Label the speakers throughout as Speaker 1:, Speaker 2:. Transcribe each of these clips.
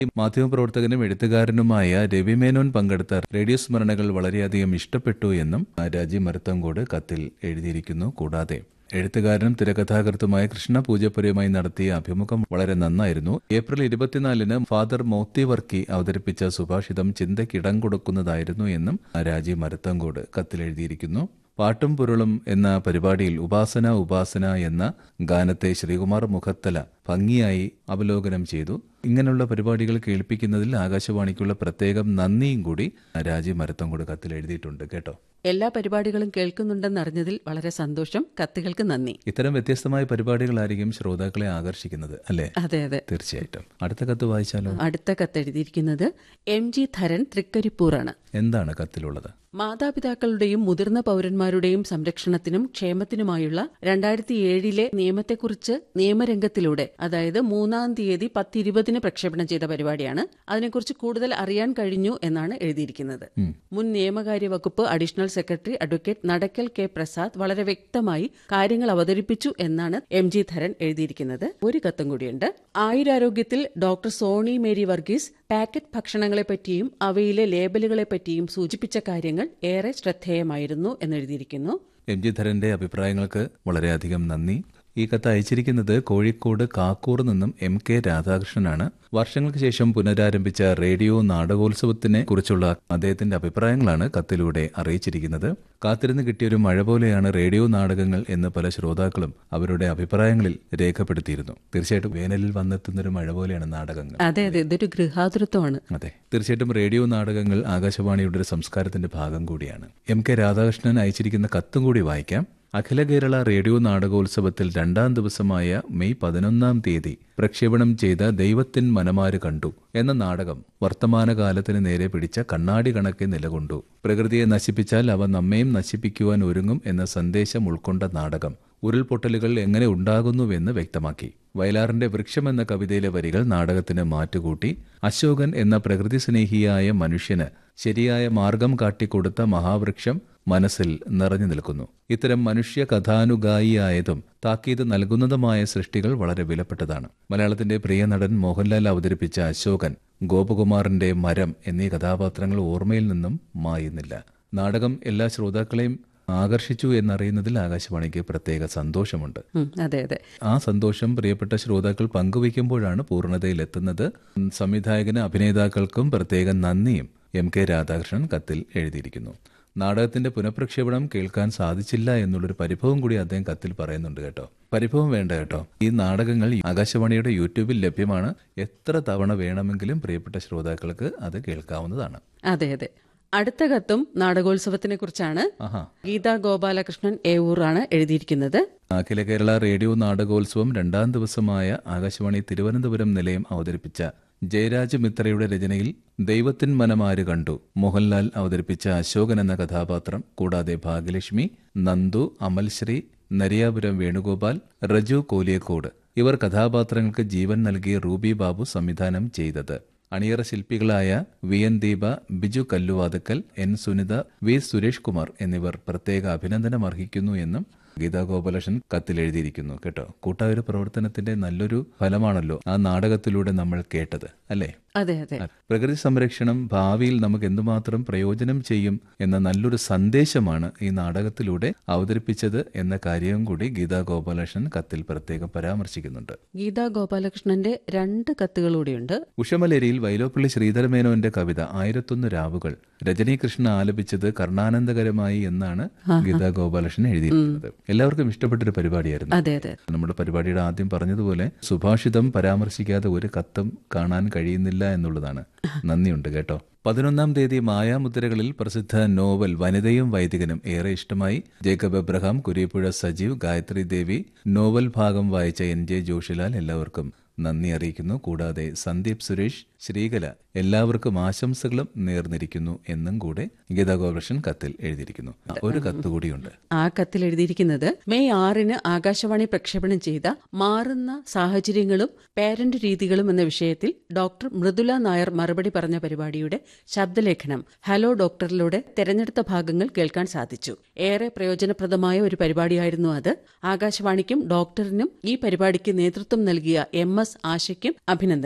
Speaker 1: മാധ്യമപ്രവർത്തകനും എഴുത്തുകാരനുമായ രവി മേനോൻ പങ്കെടുത്ത റേഡിയോ സ്മരണകൾ വളരെയധികം ഇഷ്ടപ്പെട്ടു എന്നും രാജി മരുത്തങ്കോട് കത്തിൽ എഴുതിയിരിക്കുന്നു കൂടാതെ എഴുത്തുകാരനും തിരക്കഥാകൃത്തുമായ കൃഷ്ണ പൂജപ്പുരയുമായി നടത്തിയ അഭിമുഖം വളരെ നന്നായിരുന്നു ഏപ്രിൽ ഇരുപത്തിനാലിന് ഫാദർ മോത്തി വർക്കി അവതരിപ്പിച്ച സുഭാഷിതം ചിന്തയ്ക്കിടം കൊടുക്കുന്നതായിരുന്നു എന്നും രാജി മരുത്തങ്കോട് കത്തിലെഴുതിയിരിക്കുന്നു പാട്ടും പൊരുളും എന്ന പരിപാടിയിൽ ഉപാസന ഉപാസന എന്ന ഗാനത്തെ ശ്രീകുമാർ മുഖത്തല ഭംഗിയായി അവലോകനം ചെയ്തു ഇങ്ങനെയുള്ള പരിപാടികൾ കേൾപ്പിക്കുന്നതിൽ ആകാശവാണിക്കുള്ള പ്രത്യേകം നന്ദിയും കൂടി രാജി മരത്തങ്കോട് കത്തിൽ എഴുതിയിട്ടുണ്ട് കേട്ടോ
Speaker 2: എല്ലാ പരിപാടികളും കേൾക്കുന്നുണ്ടെന്നറിഞ്ഞതിൽ വളരെ സന്തോഷം കത്തുകൾക്ക് നന്ദി
Speaker 1: ഇത്തരം വ്യത്യസ്തമായ പരിപാടികളായിരിക്കും ശ്രോതാക്കളെ ആകർഷിക്കുന്നത് അല്ലേ
Speaker 2: അതെ അതെ
Speaker 1: തീർച്ചയായിട്ടും അടുത്ത കത്ത് വായിച്ചാലോ
Speaker 2: അടുത്ത കത്തെഴുതിയിരിക്കുന്നത് എം ജി ധരൻ തൃക്കരിപ്പൂറാണ്
Speaker 1: എന്താണ് കത്തിലുള്ളത്
Speaker 2: മാതാപിതാക്കളുടെയും മുതിർന്ന പൌരന്മാരുടെയും സംരക്ഷണത്തിനും ക്ഷേമത്തിനുമായുള്ള രണ്ടായിരത്തി ഏഴിലെ നിയമത്തെക്കുറിച്ച് നിയമരംഗത്തിലൂടെ അതായത് മൂന്നാം തീയതി പത്തിരുപതിന് പ്രക്ഷേപണം ചെയ്ത പരിപാടിയാണ് അതിനെക്കുറിച്ച് കൂടുതൽ അറിയാൻ കഴിഞ്ഞു എന്നാണ് എഴുതിയിരിക്കുന്നത് മുൻ നിയമകാര്യ വകുപ്പ് additional secretary advocate Nadakkal K Prasad വളരെ വ്യക്തമായി കാര്യങ്ങൾ അവതരിപ്പിച്ചു എന്നാണ് എം ജി ധരൻ എഴുതിയിരിക്കുന്നത് ഒരു കത്തും കൂടിയുണ്ട് ആയുരാരോഗ്യത്തിൽ doctor Sony Mary Varghese packet ഭക്ഷണങ്ങളെപ്പറ്റിയും അവയിലെ ലേബലുകളെപ്പറ്റിയും സൂചിപ്പിച്ച കാര്യങ്ങൾ ഏറെ ശ്രദ്ധേയമായിരുന്നു എന്നെഴുതിയിരിക്കുന്നു
Speaker 1: എം ജി ധരന്റെ അഭിപ്രായങ്ങൾക്ക് വളരെയധികം നന്ദി ഈ കത്ത് അയച്ചിരിക്കുന്നത് കോഴിക്കോട് കാക്കൂർ നിന്നും എം കെ രാധാകൃഷ്ണനാണ് വർഷങ്ങൾക്ക് ശേഷം പുനരാരംഭിച്ച റേഡിയോ നാടകോത്സവത്തിനെ കുറിച്ചുള്ള അദ്ദേഹത്തിന്റെ അഭിപ്രായങ്ങളാണ് കത്തിലൂടെ അറിയിച്ചിരിക്കുന്നത് കാത്തിരുന്ന് കിട്ടിയൊരു മഴ പോലെയാണ് റേഡിയോ നാടകങ്ങൾ എന്ന് പല ശ്രോതാക്കളും അവരുടെ അഭിപ്രായങ്ങളിൽ രേഖപ്പെടുത്തിയിരുന്നു തീർച്ചയായിട്ടും വേനലിൽ വന്നെത്തുന്ന ഒരു മഴ പോലെയാണ് നാടകങ്ങൾ
Speaker 2: അതെ അതെ ഇതൊരു ഗൃഹാതുരത്വമാണ്
Speaker 1: അതെ തീർച്ചയായിട്ടും റേഡിയോ നാടകങ്ങൾ ആകാശവാണിയുടെ ഒരു സംസ്കാരത്തിന്റെ ഭാഗം കൂടിയാണ് എം കെ രാധാകൃഷ്ണൻ അയച്ചിരിക്കുന്ന കത്തും കൂടി വായിക്കാം അഖില കേരള റേഡിയോ നാടകോത്സവത്തിൽ രണ്ടാം ദിവസമായ മെയ് പതിനൊന്നാം തീയതി പ്രക്ഷേപണം ചെയ്ത ദൈവത്തിൻ മനമാര് കണ്ടു എന്ന നാടകം വർത്തമാനകാലത്തിന് നേരെ പിടിച്ച കണ്ണാടി കണക്കെ നിലകൊണ്ടു പ്രകൃതിയെ നശിപ്പിച്ചാൽ അവ നമ്മയും നശിപ്പിക്കുവാൻ ഒരുങ്ങും എന്ന സന്ദേശം ഉൾക്കൊണ്ട നാടകം ഉരുൾപൊട്ടലുകൾ എങ്ങനെ ഉണ്ടാകുന്നുവെന്ന് വ്യക്തമാക്കി വയലാറിന്റെ വൃക്ഷം എന്ന കവിതയിലെ വരികൾ നാടകത്തിന് മാറ്റുകൂട്ടി അശോകൻ എന്ന പ്രകൃതി സ്നേഹിയായ മനുഷ്യന് ശരിയായ മാർഗം കാട്ടിക്കൊടുത്ത മഹാവൃക്ഷം മനസ്സിൽ നിറഞ്ഞു നിൽക്കുന്നു ഇത്തരം മനുഷ്യ കഥാനുഗായിയായതും താക്കീത് നൽകുന്നതുമായ സൃഷ്ടികൾ വളരെ വിലപ്പെട്ടതാണ് മലയാളത്തിന്റെ പ്രിയ നടൻ മോഹൻലാൽ അവതരിപ്പിച്ച അശോകൻ ഗോപകുമാറിന്റെ മരം എന്നീ കഥാപാത്രങ്ങൾ ഓർമ്മയിൽ നിന്നും മായുന്നില്ല നാടകം എല്ലാ ശ്രോതാക്കളെയും ആകർഷിച്ചു എന്നറിയുന്നതിൽ ആകാശവാണിക്ക് പ്രത്യേക സന്തോഷമുണ്ട്
Speaker 2: ഉം, അതെ അതെ
Speaker 1: ആ സന്തോഷം പ്രിയപ്പെട്ട ശ്രോതാക്കൾ പങ്കുവയ്ക്കുമ്പോഴാണ് പൂർണ്ണതയിലെത്തുന്നത് സംവിധായകന് അഭിനേതാക്കൾക്കും പ്രത്യേക നന്ദിയും എം കെ രാധാകൃഷ്ണൻ കത്തിൽ എഴുതിയിരിക്കുന്നു നാടകത്തിന്റെ പുനഃപ്രക്ഷേപണം കേൾക്കാൻ സാധിച്ചില്ല എന്നുള്ളൊരു പരിഭവം കൂടി അദ്ദേഹം കത്തിൽ പറയുന്നുണ്ട് കേട്ടോ പരിഭവം വേണ്ട കേട്ടോ ഈ നാടകങ്ങൾ ആകാശവാണിയുടെ യൂട്യൂബിൽ ലഭ്യമാണ് എത്ര തവണ വേണമെങ്കിലും പ്രിയപ്പെട്ട ശ്രോതാക്കൾക്ക് അത് കേൾക്കാവുന്നതാണ്
Speaker 2: അതെ അതെ അടുത്ത കത്തും നാടകോത്സവത്തിനെ കുറിച്ചാണ്
Speaker 1: ആഹാ
Speaker 2: ഗീതാ ഗോപാലകൃഷ്ണൻ ഏവൂറാണ് എഴുതിയിരിക്കുന്നത്
Speaker 1: അഖില കേരള റേഡിയോ നാടകോത്സവം രണ്ടാം ദിവസമായ ആകാശവാണി തിരുവനന്തപുരം നിലയം അവതരിപ്പിച്ച ജയരാജ് മിത്രയുടെ രചനയിൽ ദൈവത്തിൻ മനമാര് കണ്ടു മോഹൻലാൽ അവതരിപ്പിച്ച അശോകൻ എന്ന കഥാപാത്രം കൂടാതെ ഭാഗ്യലക്ഷ്മി നന്ദു അമൽശ്രീ നരിയാപുരം വേണുഗോപാൽ റജു കോലിയക്കോട് ഇവർ കഥാപാത്രങ്ങൾക്ക് ജീവൻ നൽകിയ റൂബി ബാബു സംവിധാനം ചെയ്തത് അണിയറ ശില്പികളായ V N Deepa Biju Kalluvathukkal N Sunitha V Suresh Kumar എന്നിവർ പ്രത്യേക അഭിനന്ദനം അർഹിക്കുന്നു എന്നും ഗീതാ ഗോപാലകൃഷ്ണൻ കത്തിലെഴുതിയിരിക്കുന്നു കേട്ടോ കൂട്ടായൊരു പ്രവർത്തനത്തിന്റെ നല്ലൊരു ഫലമാണല്ലോ ആ നാടകത്തിലൂടെ നമ്മൾ കേട്ടത് അല്ലേ
Speaker 2: അതെ അതെ
Speaker 1: പ്രകൃതി സംരക്ഷണം ഭാവിയിൽ നമുക്ക് എന്തുമാത്രം പ്രയോജനം ചെയ്യും എന്ന നല്ലൊരു സന്ദേശമാണ് ഈ നാടകത്തിലൂടെ അവതരിപ്പിച്ചത് എന്ന കാര്യവും കൂടി ഗീതാ ഗോപാലകൃഷ്ണൻ കത്തിൽ പ്രത്യേകം പരാമർശിക്കുന്നുണ്ട്
Speaker 2: ഗീതാ ഗോപാലകൃഷ്ണന്റെ രണ്ട് കത്തുകളൂടെയുണ്ട്
Speaker 1: ഉഷമലേരിയിൽ വൈലോപ്പള്ളി ശ്രീധരമേനോന്റെ കവിത ആയിരത്തൊന്ന് രാവുകൾ രജനീകൃഷ്ണൻ ആലപിച്ചത് കർണാനന്ദകരമായി എന്നാണ് ഗീതാ ഗോപാലകൃഷ്ണൻ എഴുതിയിരിക്കുന്നത് എല്ലാവർക്കും ഇഷ്ടപ്പെട്ടൊരു പരിപാടിയായിരുന്നു
Speaker 2: അതെ അതെ
Speaker 1: നമ്മുടെ പരിപാടിയുടെ ആദ്യം പറഞ്ഞതുപോലെ സുഭാഷിതം പരാമർശിക്കാതെ ഒരു കത്തും കാണാൻ കഴിയുന്നില്ല എന്നുള്ളതാണ് നന്ദിയുണ്ട് കേട്ടോ പതിനൊന്നാം തീയതി മായാമുദ്രകളിൽ പ്രസിദ്ധ നോവൽ വനിതയും വൈദികനും ഏറെ ഇഷ്ടമായി Jacob Abraham Kurippuzha Sajeev Gayathri Devi novel ഭാഗം വായിച്ച എൻ ജെ ജോഷിലാൽ എല്ലാവർക്കും നന്ദി അറിയിക്കുന്നു കൂടാതെ സന്ദീപ് സുരേഷ് ശ്രീകല എല്ലാവർക്കും ആശംസകളും നേർന്നിരിക്കുന്നു എന്നും കൂടെ ഗീതാ ഗോപാലകൃഷ്ണൻ കത്തിൽ എഴുതിയിരിക്കുന്നു ഒരു കത്ത് കൂടിയുണ്ട്
Speaker 2: ആ കത്തിൽ എഴുതിയിരിക്കുന്നത് മെയ് ആറിന് ആകാശവാണി പ്രക്ഷേപണം ചെയ്ത മാറുന്ന സാഹചര്യങ്ങളും പേരന്റ് രീതികളും എന്ന വിഷയത്തിൽ ഡോക്ടർ മൃദുല നായർ മറുപടി പറഞ്ഞ പരിപാടിയുടെ ശബ്ദലേഖനം ഹലോ ഡോക്ടറിലൂടെ തെരഞ്ഞെടുത്ത ഭാഗങ്ങൾ കേൾക്കാൻ സാധിച്ചു ഏറെ പ്രയോജനപ്രദമായ ഒരു പരിപാടിയായിരുന്നു അത് ആകാശവാണിക്കും ഡോക്ടറിനും ഈ പരിപാടിക്ക് നേതൃത്വം നൽകിയ എം എസ് ആശയ്ക്കും അഭിനന്ദനങ്ങൾ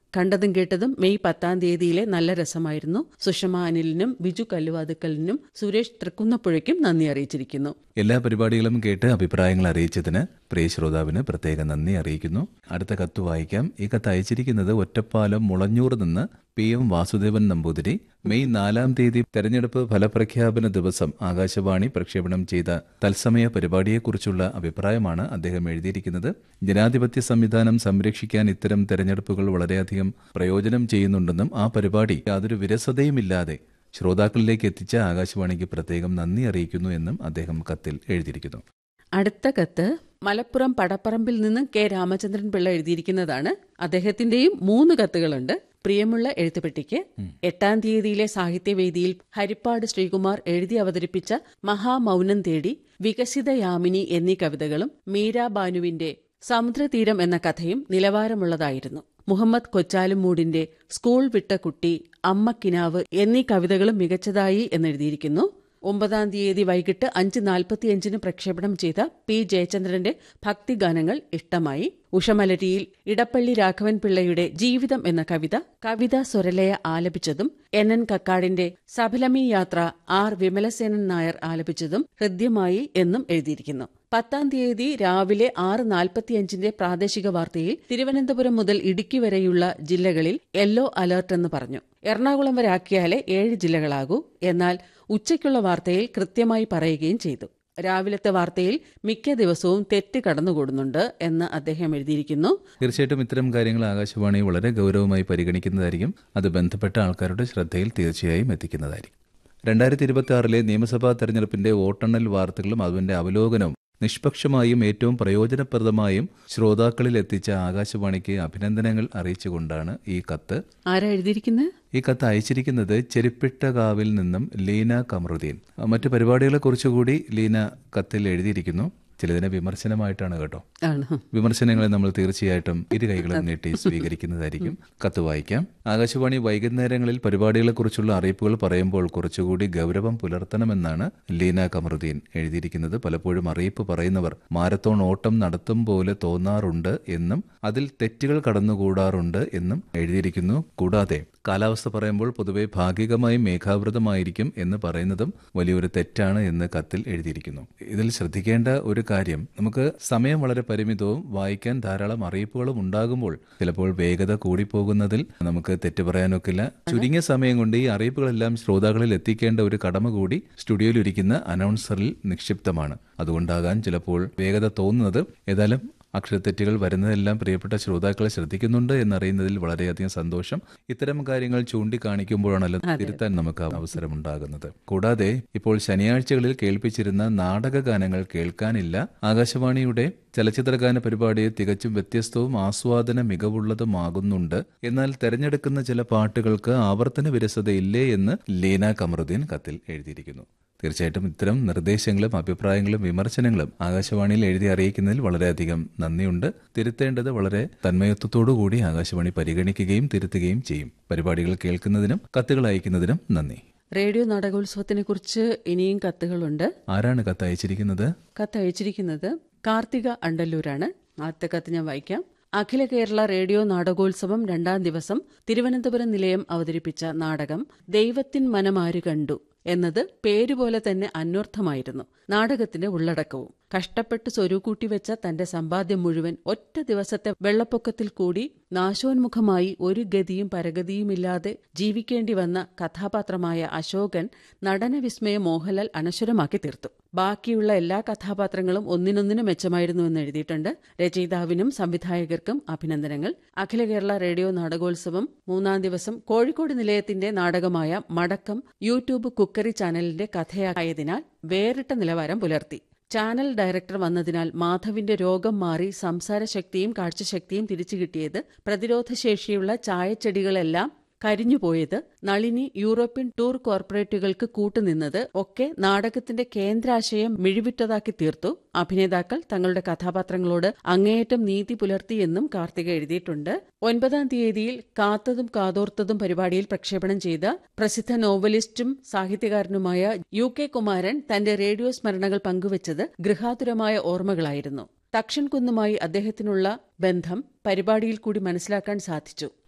Speaker 2: കണ്ടതും കേട്ടതും മെയ് പത്താം തീയതിയിലെ നല്ല രസമായിരുന്നു സുഷമ അനിലിനും ബിജു കല്ലുവാതുക്കലിനും സുരേഷ് തൃക്കുന്നപ്പുഴയ്ക്കും നന്ദി അറിയിച്ചിരിക്കുന്നു
Speaker 1: എല്ലാ പരിപാടികളും കേട്ട് അഭിപ്രായങ്ങൾ അറിയിച്ചതിന് പ്രിയ ശ്രോതാവിന് പ്രത്യേക നന്ദി അറിയിക്കുന്നു അടുത്ത കത്ത് വായിക്കാം ഈ കത്ത് അയച്ചിരിക്കുന്നത് ഒറ്റപ്പാലം മുളഞ്ഞൂർ നിന്ന് P M Vasudevan Namboothiri May നാലാം തീയതി തെരഞ്ഞെടുപ്പ് ഫലപ്രഖ്യാപന ദിവസം ആകാശവാണി പ്രക്ഷേപണം ചെയ്ത തത്സമയ പരിപാടിയെക്കുറിച്ചുള്ള അഭിപ്രായമാണ് അദ്ദേഹം എഴുതിയിരിക്കുന്നത് ജനാധിപത്യ സംവിധാനം സംരക്ഷിക്കാൻ ഇത്തരം തെരഞ്ഞെടുപ്പുകൾ വളരെയധികം പ്രയോജനം ചെയ്യുന്നുണ്ടെന്നും ആ പരിപാടി യാതൊരു വിരസതയുമില്ലാതെ ശ്രോതാക്കളിലേക്ക് എത്തിച്ച ആകാശവാണിക്ക് പ്രത്യേകം നന്ദി അറിയിക്കുന്നു എന്നും അദ്ദേഹം കത്തിൽ എഴുതിയിരിക്കുന്നു
Speaker 2: അടുത്ത കത്ത് മലപ്പുറം പടപ്പറമ്പിൽ നിന്ന് കെ രാമചന്ദ്രൻ പിള്ള എഴുതിയിരിക്കുന്നതാണ് അദ്ദേഹത്തിന്റെയും മൂന്ന് കത്തുകളുണ്ട് പ്രിയമുള്ള എഴുത്തുപെട്ടിക്ക് എട്ടാം തീയതിയിലെ സാഹിത്യവേദിയിൽ ഹരിപ്പാട് ശ്രീകുമാർ എഴുതി അവതരിപ്പിച്ച മഹാമൗനം തേടി വികസിത യാമിനി എന്നീ കവിതകളും മീരാ ബാനുവിന്റെ സമുദ്രതീരം എന്ന കഥയും നിലവാരമുള്ളതായിരുന്നു മുഹമ്മദ് കൊച്ചാലുമൂടിന്റെ സ്കൂൾ വിട്ട കുട്ടി അമ്മക്കിനാവ് എന്നീ കവിതകളും മികച്ചതായി എന്നെഴുതിയിരിക്കുന്നു ഒമ്പതാം തീയതി വൈകിട്ട് അഞ്ച് നാൽപ്പത്തിയഞ്ചിന് പ്രക്ഷേപണം ചെയ്ത പി ജയചന്ദ്രന്റെ ഭക്തിഗാനങ്ങൾ ഇഷ്ടമായി ഉഷമലരിയിൽ ഇടപ്പള്ളി രാഘവൻ പിള്ളയുടെ ജീവിതം എന്ന കവിത കവിത സ്വരലയ ആലപിച്ചതും എൻ എൻ കക്കാടിന്റെ സഫലമി യാത്ര ആർ വിമലസേനൻ നായർ ആലപിച്ചതും ഹൃദ്യമായി എന്നും എഴുതിയിരിക്കുന്നു പത്താം തീയതി രാവിലെ ആറ് നാൽപ്പത്തിയഞ്ചിന്റെ പ്രാദേശിക വാർത്തയിൽ തിരുവനന്തപുരം മുതൽ ഇടുക്കി വരെയുള്ള ജില്ലകളിൽ യെല്ലോ അലർട്ട് എന്ന് പറഞ്ഞു എറണാകുളം വരെ ആക്കിയാലേ ഏഴ് ജില്ലകളാകൂ എന്നാൽ ഉച്ചയ്ക്കുള്ള വാർത്തയിൽ കൃത്യമായി പറയുകയും ചെയ്തു രാവിലത്തെ വാർത്തയിൽ മിക്ക ദിവസവും തെറ്റ് കടന്നുകൂടുന്നുണ്ട് എന്ന് അദ്ദേഹം എഴുതിയിരിക്കുന്നു
Speaker 1: തീർച്ചയായിട്ടും ഇത്തരം കാര്യങ്ങൾ ആകാശവാണി വളരെ ഗൗരവമായി പരിഗണിക്കുന്നതായിരിക്കും അത് ബന്ധപ്പെട്ട ആൾക്കാരുടെ ശ്രദ്ധയിൽ തീർച്ചയായും എത്തിക്കുന്നതായിരിക്കും രണ്ടായിരത്തി ഇരുപത്തി ആറിലെ നിയമസഭാ തെരഞ്ഞെടുപ്പിന്റെ വോട്ടെണ്ണൽ വാർത്തകളും അതിന്റെ അവലോകനവും നിഷ്പക്ഷമായും ഏറ്റവും പ്രയോജനപ്രദമായും ശ്രോതാക്കളിൽ എത്തിച്ച ആകാശവാണിക്ക് അഭിനന്ദനങ്ങൾ അറിയിച്ചുകൊണ്ടാണ് ഈ കത്ത്
Speaker 2: ആരാ എഴുതിയിരിക്കുന്നത്
Speaker 1: ഈ കത്ത് അയച്ചിരിക്കുന്നത് ചെരുപ്പിട്ടകാവിൽ നിന്നും ലീന കമറുദ്ദീൻ മറ്റു പരിപാടികളെ കുറിച്ചുകൂടി ലീന കത്തിൽ എഴുതിയിരിക്കുന്നു ചിലതിനെ വിമർശനമായിട്ടാണ് കേട്ടോ
Speaker 2: ആണ്
Speaker 1: വിമർശനങ്ങളെ നമ്മൾ തീർച്ചയായിട്ടും ഇരു കൈകളും നീട്ടി സ്വീകരിക്കുന്നതായിരിക്കും കത്ത് വായിക്കാം ആകാശവാണി വൈകുന്നേരങ്ങളിൽ പരിപാടികളെക്കുറിച്ചുള്ള അറിയിപ്പുകൾ പറയുമ്പോൾ കുറച്ചുകൂടി ഗൗരവം പുലർത്തണമെന്നാണ് ലീന കമറുദ്ദീൻ എഴുതിയിരിക്കുന്നത് പലപ്പോഴും അറിയിപ്പ് പറയുന്നവർ മാരത്തോൺ ഓട്ടം നടത്തും പോലെ തോന്നാറുണ്ട് എന്നും അതിൽ തെറ്റുകൾ കടന്നുകൂടാറുണ്ട് എന്നും എഴുതിയിരിക്കുന്നു കൂടാതെ കാലാവസ്ഥ പറയുമ്പോൾ പൊതുവെ ഭാഗികമായും മേഘാവൃതമായിരിക്കും എന്ന് പറയുന്നതും വലിയൊരു തെറ്റാണ് എന്ന് കത്തിൽ എഴുതിയിരിക്കുന്നു ഇതിൽ ശ്രദ്ധിക്കേണ്ട ഒരു കാര്യം നമുക്ക് സമയം വളരെ പരിമിതവും വായിക്കാൻ ധാരാളം അറിയിപ്പുകളും ഉണ്ടാകുമ്പോൾ ചിലപ്പോൾ വേഗത കൂടിപ്പോകുന്നതിൽ നമുക്ക് തെറ്റ് പറയാനൊക്കില്ല ചുരുങ്ങിയ സമയം കൊണ്ട് ഈ അറിയിപ്പുകളെല്ലാം ശ്രോതാക്കളിൽ എത്തിക്കേണ്ട ഒരു കടമ കൂടി സ്റ്റുഡിയോയിൽ ഇരിക്കുന്ന അനൗൺസറിൽ നിക്ഷിപ്തമാണ് അതുകൊണ്ടാകാൻ ചിലപ്പോൾ വേഗത തോന്നുന്നത് ഏതായാലും അക്ഷരത്തെറ്റുകൾ വരുന്നതെല്ലാം പ്രിയപ്പെട്ട ശ്രോതാക്കളെ ശ്രദ്ധിക്കുന്നുണ്ട് എന്നറിയുന്നതിൽ വളരെയധികം സന്തോഷം ഇത്തരം കാര്യങ്ങൾ ചൂണ്ടിക്കാണിക്കുമ്പോഴാണല്ലോ തിരുത്താൻ നമുക്ക് അവസരമുണ്ടാകുന്നത് കൂടാതെ ഇപ്പോൾ ശനിയാഴ്ചകളിൽ കേൾപ്പിച്ചിരുന്ന നാടക ഗാനങ്ങൾ കേൾക്കാനില്ല ആകാശവാണിയുടെ ചലച്ചിത്രഗാന പരിപാടി തികച്ചും വ്യത്യസ്തവും ആസ്വാദന മികവുള്ളതുമാകുന്നുണ്ട് എന്നാൽ തെരഞ്ഞെടുക്കുന്ന ചില പാട്ടുകൾക്ക് ആവർത്തന വിരസതയില്ലേ എന്ന് ലീന കമറുദ്ദീൻ കത്തിൽ എഴുതിയിരിക്കുന്നു തീർച്ചയായിട്ടും ഇത്തരം നിർദ്ദേശങ്ങളും അഭിപ്രായങ്ങളും വിമർശനങ്ങളും ആകാശവാണിയിൽ എഴുതി അറിയിക്കുന്നതിൽ വളരെയധികം നന്ദിയുണ്ട് തിരുത്തേണ്ടത് വളരെ തന്മയത്വത്തോടുകൂടി ആകാശവാണി പരിഗണിക്കുകയും തിരുത്തുകയും ചെയ്യും പരിപാടികൾ കേൾക്കുന്നതിനും കത്തുകൾ അയക്കുന്നതിനും നന്ദി
Speaker 2: റേഡിയോ നാടകോത്സവത്തിനെ കുറിച്ച് ഇനിയും കത്തുകളുണ്ട്
Speaker 1: ആരാണ് കത്ത് അയച്ചിരിക്കുന്നത്
Speaker 2: കത്ത് അയച്ചിരിക്കുന്നത് കാർത്തിക അണ്ടല്ലൂരാണ് ആദ്യത്തെ കത്ത് ഞാൻ വായിക്കാം അഖില കേരള റേഡിയോ നാടകോത്സവം രണ്ടാം ദിവസം തിരുവനന്തപുരം നിലയം അവതരിപ്പിച്ച നാടകം ദൈവത്തിൻ മനമാര് കണ്ടു എന്നത് പേരുപോലെ തന്നെ അന്വർത്ഥമായിരുന്നു നാടകത്തിന്റെ ഉള്ളടക്കവും കഷ്ടപ്പെട്ട് സ്വരുക്കൂട്ടി വെച്ച തന്റെ സമ്പാദ്യം മുഴുവൻ ഒറ്റ ദിവസത്തെ വെള്ളപ്പൊക്കത്തിൽ കൂടി നാശോന്മുഖമായി ഒരു ഗതിയും പരഗതിയുമില്ലാതെ ജീവിക്കേണ്ടി വന്ന കഥാപാത്രമായ അശോകൻ നടനവിസ്മയ മോഹൻലാൽ അനശ്വരമാക്കി തീർത്തു ബാക്കിയുള്ള എല്ലാ കഥാപാത്രങ്ങളും ഒന്നിനൊന്നിനും മെച്ചമായിരുന്നുവെന്ന് എഴുതിയിട്ടുണ്ട് രചയിതാവിനും സംവിധായകർക്കും അഭിനന്ദനങ്ങൾ അഖില കേരള റേഡിയോ നാടകോത്സവം മൂന്നാം ദിവസം കോഴിക്കോട് നിലയത്തിന്റെ നാടകമായ മടക്കം യൂട്യൂബ് കുക്കറി ചാനലിന്റെ കഥയായതിനാൽ വേറിട്ട നിലവാരം പുലർത്തി ചാനൽ ഡയറക്ടർ വന്നതിനാൽ മാധവിന്റെ രോഗം മാറി സംസാരശക്തിയും കാഴ്ചശക്തിയും തിരിച്ചു കിട്ടിയത് പ്രതിരോധശേഷിയുള്ള ചായച്ചെടികളെല്ലാം കരിഞ്ഞുപോയത് നളിനി യൂറോപ്യൻ ടൂർ കോർപ്പറേറ്റുകൾക്ക് കൂട്ടുനിന്നത് ഒക്കെ നാടകത്തിന്റെ കേന്ദ്രാശയം മിഴിവിട്ടതാക്കി തീർത്തു അഭിനേതാക്കൾ തങ്ങളുടെ കഥാപാത്രങ്ങളോട് അങ്ങേയറ്റം നീതി പുലർത്തിയെന്നും കാർത്തിക എഴുതിയിട്ടുണ്ട് ഒൻപതാം തീയതിയിൽ കാത്തതും കാതോർത്തതും പരിപാടിയിൽ പ്രക്ഷേപണം ചെയ്ത പ്രസിദ്ധ നോവലിസ്റ്റും സാഹിത്യകാരനുമായ യു കെ കുമാരൻ തന്റെ റേഡിയോ സ്മരണകൾ പങ്കുവച്ചത് ഗൃഹാതുരമായ ഓർമ്മകളായിരുന്നു തക്ഷൻ കുന്നുമായി അദ്ദേഹത്തിനുള്ള ബന്ധം പരിപാടിയിൽ കൂടി മനസ്സിലാക്കാൻ സാധിച്ചു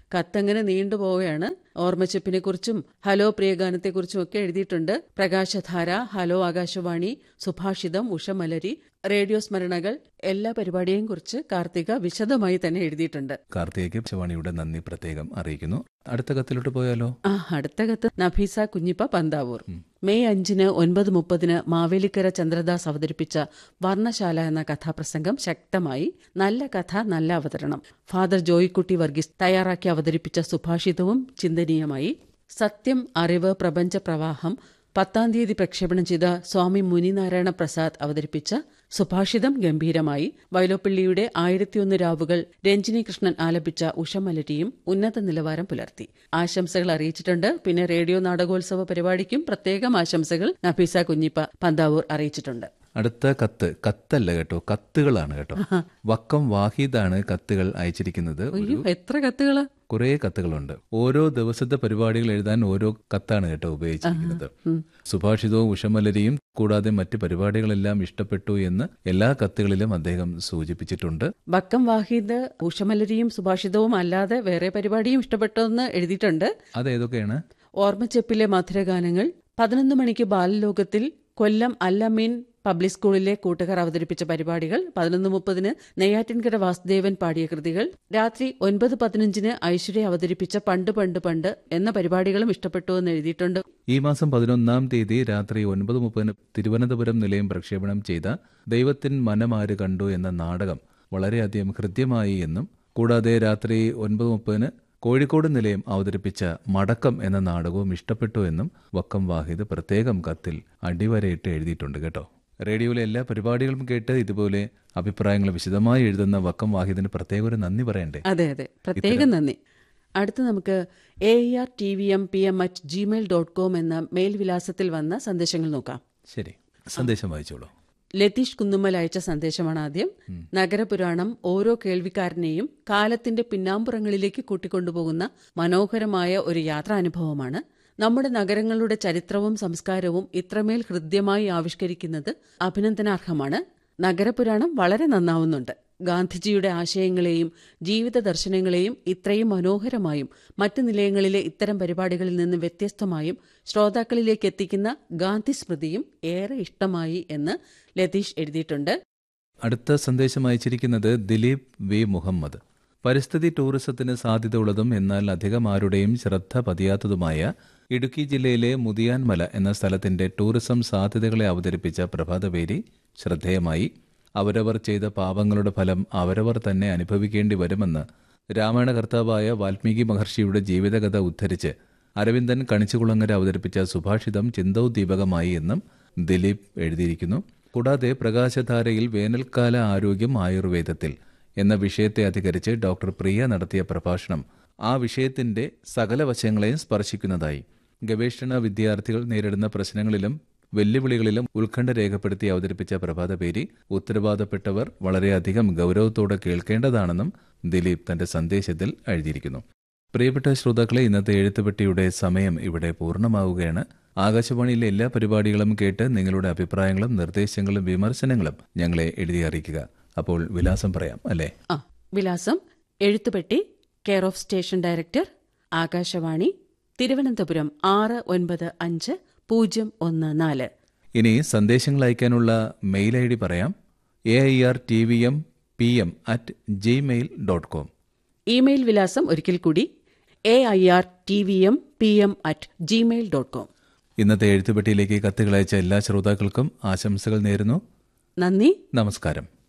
Speaker 2: കത്തങ്ങനെ നീണ്ടുപോവുകയാണ് ഓർമ്മച്ചെപ്പിനെ കുറിച്ചും ഹലോ പ്രിയഗാനത്തെക്കുറിച്ചും ഒക്കെ എഴുതിയിട്ടുണ്ട് പ്രകാശധാര ഹലോ ആകാശവാണി സുഭാഷിതം ഉഷമലരി റേഡിയോ സ്മരണകൾ എല്ലാ പരിപാടിയെയും കുറിച്ച് കാർത്തിക വിശദമായി തന്നെ എഴുതിയിട്ടുണ്ട്
Speaker 1: കാർത്തികയ്ക്ക് ശവാണിയുടെ നന്ദി പ്രത്യേകം അറിയിക്കുന്നു അടുത്ത കത്തിലോട്ട് പോയാലോ
Speaker 2: ആ അടുത്ത കത്ത് നഫീസ കുഞ്ഞിപ്പ പന്താവൂർ മെയ് അഞ്ചിന് ഒൻപത് മുപ്പതിന് മാവേലിക്കര ചന്ദ്രദാസ് അവതരിപ്പിച്ച വർണ്ണശാല എന്ന കഥാപ്രസംഗം ശക്തമായി നല്ല കഥ നല്ല അവതരണം ഫാദർ ജോയിക്കുട്ടി വർഗീസ് തയ്യാറാക്കി അവതരിപ്പിച്ച സുഭാഷിതവും ചിന്തനീയമായി സത്യം അറിവ് പ്രപഞ്ച പ്രവാഹം പത്താം തീയതി പ്രക്ഷേപണം ചെയ്ത സ്വാമി മുനിനാരായണ പ്രസാദ് അവതരിപ്പിച്ച സുഭാഷിതം ഗംഭീരമായി വൈലോപ്പിള്ളിയുടെ ആയിരത്തിയൊന്ന് രാവുകൾ രഞ്ജിനി കൃഷ്ണൻ ആലപിച്ച ഉഷമലരിയും ഉന്നത നിലവാരം പുലർത്തി ആശംസകൾ അറിയിച്ചിട്ടുണ്ട് പിന്നെ റേഡിയോ നാടകോത്സവ പരിപാടിക്കും പ്രത്യേകം ആശംസകൾ നഫീസ കുഞ്ഞിപ്പ പന്താവൂർ അറിയിച്ചിട്ടുണ്ട്
Speaker 1: അടുത്ത കത്ത് കത്തല്ല കേട്ടോ കത്തുകളാണ് കേട്ടോ വക്കം വാഹിദാണ് കത്തുകൾ അയച്ചിരിക്കുന്നത്
Speaker 2: അയ്യോ എത്ര കത്തുകള്
Speaker 1: കുറേ കത്തുകളുണ്ട് ഓരോ ദിവസത്തെ പരിപാടികൾ എഴുതാൻ ഓരോ കത്താണ് കേട്ടോ ഉപയോഗിച്ചിരിക്കുന്നത് സുഭാഷിതവും ഉഷമലരിയും കൂടാതെ മറ്റ് പരിപാടികളെല്ലാം ഇഷ്ടപ്പെട്ടു എന്ന് എല്ലാ കത്തുകളിലും അദ്ദേഹം സൂചിപ്പിച്ചിട്ടുണ്ട്
Speaker 2: ബക്കം വാഹിദ് ഉഷമലരിയും സുഭാഷിതവും അല്ലാതെ വേറെ പരിപാടിയും ഇഷ്ടപ്പെട്ടെന്ന് എഴുതിയിട്ടുണ്ട്
Speaker 1: അതേതൊക്കെയാണ്
Speaker 2: ഓർമ്മച്ചെപ്പിലെ മധുരഗാനങ്ങൾ പതിനൊന്ന് മണിക്ക് ബാലലോകത്തിൽ കൊല്ലം അല്ലമീൻ പബ്ലിക് സ്കൂളിലെ കൂട്ടുകാർ അവതരിപ്പിച്ച പരിപാടികൾ പതിനൊന്ന് മുപ്പതിന് നെയ്യാറ്റിൻകര വാസുദേവൻ പാടിയ കൃതികൾ രാത്രി ഒൻപത് പതിനഞ്ചിന് ഐശ്വര്യ അവതരിപ്പിച്ച പണ്ട് പണ്ട് പണ്ട് എന്ന പരിപാടികളും ഇഷ്ടപ്പെട്ടു എന്ന് എഴുതിയിട്ടുണ്ട്
Speaker 1: ഈ മാസം പതിനൊന്നാം തീയതി രാത്രി ഒൻപത് മുപ്പതിന് തിരുവനന്തപുരം നിലയം പ്രക്ഷേപണം ചെയ്ത ദൈവത്തിൻ മനമാര് കണ്ടു എന്ന നാടകം വളരെയധികം ഹൃദ്യമായി എന്നും കൂടാതെ രാത്രി ഒൻപത് മുപ്പതിന് കോഴിക്കോട് നിലയം അവതരിപ്പിച്ച മടക്കം എന്ന നാടകവും ഇഷ്ടപ്പെട്ടു എന്നും വക്കം വാഹിദ് പ്രത്യേകം കത്തിൽ അടിവരയിട്ട് എഴുതിയിട്ടുണ്ട് കേട്ടോ റേഡിയോയിലെ എല്ലാ പരിപാടികളും കേട്ട് ഇതുപോലെ അഭിപ്രായങ്ങൾ വിശദമായി എഴുതുന്ന വക്കം വാഹിദിന് പ്രത്യേക ഒരു നന്ദി പറയണ്ടേ
Speaker 2: അതെ അതെ പ്രത്യേകം നന്ദി അടുത്ത് നമുക്ക് A R T V M P M at Gmail dot com എന്ന മെയിൽ വിലാസത്തിൽ വന്ന സന്ദേശങ്ങൾ നോക്കാം
Speaker 1: ശരി സന്ദേശം വായിച്ചോളൂ
Speaker 2: ലതീഷ് കുന്നുമ്മൽ അയച്ച സന്ദേശമാണ് ആദ്യം നഗരപുരാണം ഓരോ കേൾവിക്കാരനെയും കാലത്തിന്റെ പിന്നാമ്പുറങ്ങളിലേക്ക് കൂട്ടിക്കൊണ്ടുപോകുന്ന മനോഹരമായ ഒരു യാത്രാനുഭവമാണ് നമ്മുടെ നഗരങ്ങളുടെ ചരിത്രവും സംസ്കാരവും ഇത്രമേൽ ഹൃദ്യമായി ആവിഷ്കരിക്കുന്നത് അഭിനന്ദനാർഹമാണ് നഗരപുരാണം വളരെ നന്നാവുന്നുണ്ട് ഗാന്ധിജിയുടെ ആശയങ്ങളെയും ജീവിത ദർശനങ്ങളെയും ഇത്രയും മനോഹരമായും മറ്റ് നിലയങ്ങളിലെ ഇത്തരം പരിപാടികളിൽ നിന്ന് വ്യത്യസ്തമായും ശ്രോതാക്കളിലേക്ക് എത്തിക്കുന്ന ഗാന്ധി സ്മൃതിയും ഏറെ ഇഷ്ടമായി എന്ന് ലതീഷ് എഴുതിയിട്ടുണ്ട്
Speaker 1: അടുത്ത സന്ദേശം അയച്ചിരിക്കുന്നത് ദിലീപ് വി മുഹമ്മദ് പരിസ്ഥിതി ടൂറിസത്തിന് സാധ്യതയുള്ളതും എന്നാൽ അധികം ആരുടെയും ശ്രദ്ധ പതിയാത്തതുമായ ഇടുക്കി ജില്ലയിലെ മുതിയാൻമല എന്ന സ്ഥലത്തിന്റെ ടൂറിസം സാധ്യതകളെ അവതരിപ്പിച്ച പ്രഭാതപേരി ശ്രദ്ധേയമായി അവരവർ ചെയ്ത പാപങ്ങളുടെ ഫലം അവരവർ തന്നെ അനുഭവിക്കേണ്ടി വരുമെന്ന് രാമായണ കർത്താവായ വാൽമീകി മഹർഷിയുടെ ജീവിതകഥ ഉദ്ധരിച്ച് അരവിന്ദൻ കണിച്ചുകുളങ്ങര അവതരിപ്പിച്ച സുഭാഷിതം ചിന്തോദ്ദീപകമായി എന്നും ദിലീപ് എഴുതിയിരിക്കുന്നു കൂടാതെ പ്രകാശധാരയിൽ വേനൽക്കാല ആരോഗ്യം ആയുർവേദത്തിൽ എന്ന വിഷയത്തെ അധികരിച്ച് ഡോക്ടർ പ്രിയ നടത്തിയ പ്രഭാഷണം ആ വിഷയത്തിന്റെ സകല വശങ്ങളെയും സ്പർശിക്കുന്നതായി ഗവേഷണ വിദ്യാർത്ഥികൾ നേരിടുന്ന പ്രശ്നങ്ങളിലും വെല്ലുവിളികളിലും ഉത്കണ്ഠ രേഖപ്പെടുത്തി അവതരിപ്പിച്ച പ്രഭാതപേരി ഉത്തരവാദപ്പെട്ടവർ വളരെയധികം ഗൗരവത്തോടെ കേൾക്കേണ്ടതാണെന്നും ദിലീപ് തന്റെ സന്ദേശത്തിൽ എഴുതിയിരിക്കുന്നു പ്രിയപ്പെട്ട ശ്രോതാക്കളെ ഇന്നത്തെ എഴുത്തുപെട്ടിയുടെ സമയം ഇവിടെ പൂർണ്ണമാവുകയാണ് ആകാശവാണിയിലെ എല്ലാ പരിപാടികളും കേട്ട് നിങ്ങളുടെ അഭിപ്രായങ്ങളും നിർദ്ദേശങ്ങളും വിമർശനങ്ങളും ഞങ്ങളെ എഴുതി അറിയിക്കുക അപ്പോൾ വിലാസം പറയാം അല്ലേ
Speaker 2: ആ വിലാസം എഴുത്തുപെട്ടി care of station director Akashvani Thiruvananthapuram ആറ് ഒൻപത് അഞ്ച് പൂജ്യം ഒന്ന് നാല്
Speaker 1: ഇനി സന്ദേശങ്ങൾ അയക്കാനുള്ള മെയിൽ ഐ ഡി പറയാം A I R T V M P M at Gmail dot com
Speaker 2: email വിലാസം ഒരിക്കൽ കൂടി A I R T V M P M at Gmail dot com
Speaker 1: ഇന്നത്തെ എഴുത്തുപെട്ടിയിലേക്ക് കത്തുകൾ അയച്ച എല്ലാ ശ്രോതാക്കൾക്കും ആശംസകൾ നേരുന്നു
Speaker 2: നന്ദി
Speaker 1: നമസ്കാരം